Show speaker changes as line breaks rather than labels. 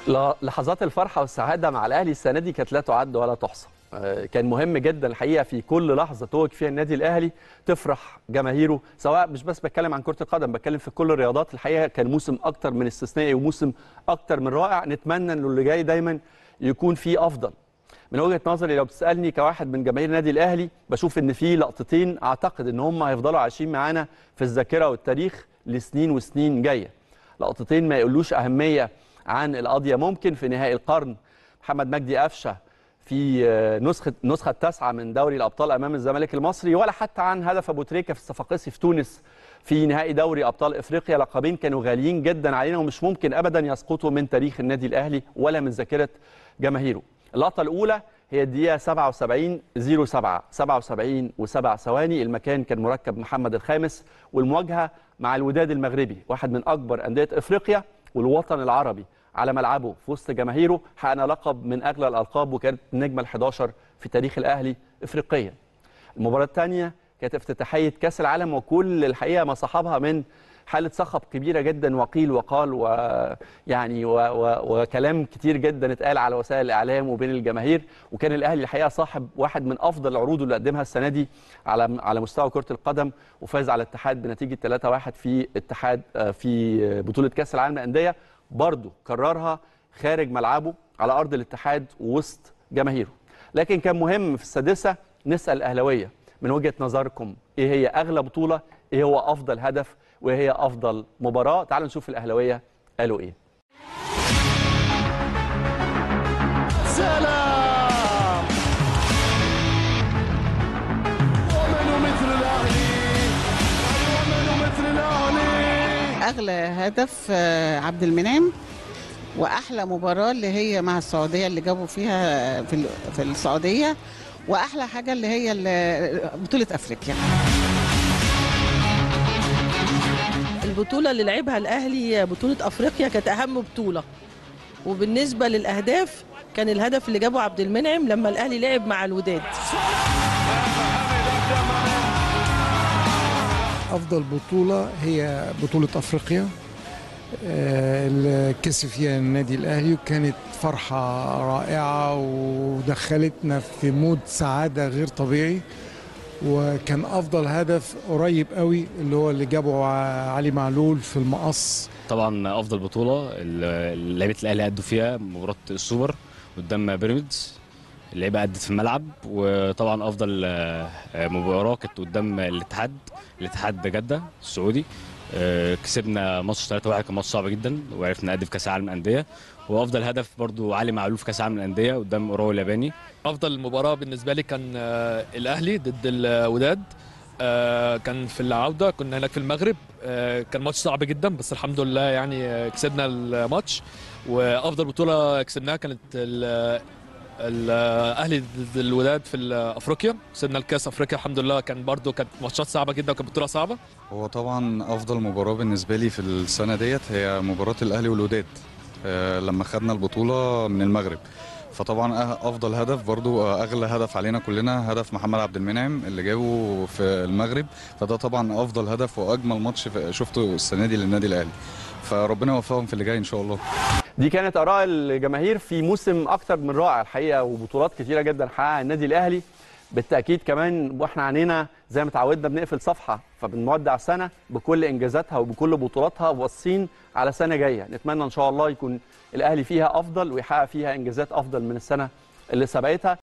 ل- لحظات الفرحه والسعاده مع الاهلي السنه دي كانت لا تعد ولا تحصى آه، كان مهم جدا الحقيقه في كل لحظه توج فيها النادي الاهلي تفرح جماهيره سواء مش بس بتكلم عن كره القدم بتكلم في كل الرياضات الحقيقه كان موسم اكتر من استثنائي وموسم اكتر من رائع نتمنى انه اللي جاي دايما يكون فيه افضل من وجهه نظري لو بتسالني كواحد من جماهير النادي الاهلي بشوف ان في لقطتين اعتقد ان هم هيفضلوا عايشين معانا في الذاكره والتاريخ لسنين وسنين جايه لقطتين ما يقولوش اهميه عن القضيه ممكن في نهائي القرن محمد مجدي قفشه في آه، نسخه نسخه التاسعه من دوري الابطال امام الزمالك المصري ولا حتى عن هدف ابو تريكه في الصفاقسي في تونس في نهائي دوري ابطال افريقيا لقبين كانوا غاليين جدا علينا ومش ممكن ابدا يسقطوا من تاريخ النادي الاهلي ولا من ذاكره جماهيره اللقطه الاولى هي الدقيقه 77 07 77 و7 ثواني المكان كان مركب محمد الخامس والمواجهه مع الوداد المغربي واحد من اكبر انديه افريقيا والوطن العربي على ملعبه في وسط جماهيره حقق لقب من اغلى الالقاب وكانت النجمه ال11 في تاريخ الاهلي افريقيا. المباراه الثانيه كانت افتتاحيه كاس العالم وكل الحقيقه ما صاحبها من حاله صخب كبيره جدا وقيل وقال ويعني و و وكلام كتير جدا اتقال على وسائل الاعلام وبين الجماهير وكان الاهلي الحقيقه صاحب واحد من افضل العروض اللي قدمها السنه دي على على مستوى كره القدم وفاز على الاتحاد بنتيجه 3-1 في اتحاد آه، في بطوله كاس العالم للانديه برضه كررها خارج ملعبه على ارض الاتحاد ووسط جماهيره لكن كان مهم في السادسه نسال الاهلاويه من وجهه نظركم ايه هي اغلى بطوله ايه هو افضل هدف وايه هي افضل مباراه تعالوا نشوف الاهلاويه قالوا ايه
سلام ومن مثل الاهلي ومن مثل الاهلي
اغلى هدف آه، عبد المنعم واحلى مباراه اللي هي مع السعوديه اللي جابوا فيها في ال- في السعوديه واحلى حاجه اللي هي ال- بطوله افريقيا
البطولة اللي لعبها الأهلي بطولة أفريقيا كانت أهم بطولة وبالنسبة للأهداف كان الهدف اللي جابه عبد المنعم لما الأهلي لعب مع الوداد
أفضل بطولة هي بطولة أفريقيا آه، اللي كسب فيها النادي الأهلي وكانت فرحة رائعة ودخلتنا في مود سعادة غير طبيعي وكان أفضل هدف قريب قوي اللي هو اللي جابه ع- علي معلول في المقص
طبعا افضل بطوله اللي لعيبه الاهلي ادوا فيها مباراه السوبر قدام بيراميدز اللعيبه ادت في الملعب وطبعا افضل آه، آه، مباراه كانت قدام الاتحاد الاتحاد جده السعودي آه، كسبنا ماتش 3-1 كان ماتش صعب جدا وعرفنا نأدي في كاس العالم للانديه وافضل هدف برضو علي معلول في كاس العالم للانديه قدام اوراوا الياباني
افضل مباراه بالنسبه لي كان آه، الاهلي ضد الوداد آه، كان في العوده كنا هناك في المغرب آه، كان ماتش صعب جدا بس الحمد لله يعني آه، كسبنا الماتش وافضل بطوله كسبناها كانت ال- الاهلي ضد الوداد في افريقيا كسبنا الكاس افريقيا الحمد لله كان برضو كانت ماتشات صعبه جدا وكانت بطوله صعبه
هو طبعا افضل مباراه بالنسبه لي في السنه ديت هي مباراه الاهلي والوداد آه، لما خدنا البطوله من المغرب فطبعا أه- افضل هدف برضو آه، اغلى هدف علينا كلنا هدف محمد عبد المنعم اللي جابه في المغرب فده طبعا افضل هدف واجمل ماتش في- شفته السنه دي للنادي الاهلي فربنا يوفقهم في اللي جاي ان شاء الله
دي كانت اراء الجماهير في موسم اكتر من رائع الحقيقه وبطولات كتيره جدا حققها النادي الاهلي بالتاكيد كمان واحنا عنينا زي ما اتعودنا بنقفل صفحه فبنودع سنه بكل انجازاتها وبكل بطولاتها واصين على سنه جايه نتمنى ان شاء الله يكون الاهلي فيها افضل ويحقق فيها انجازات افضل من السنه اللي سبقتها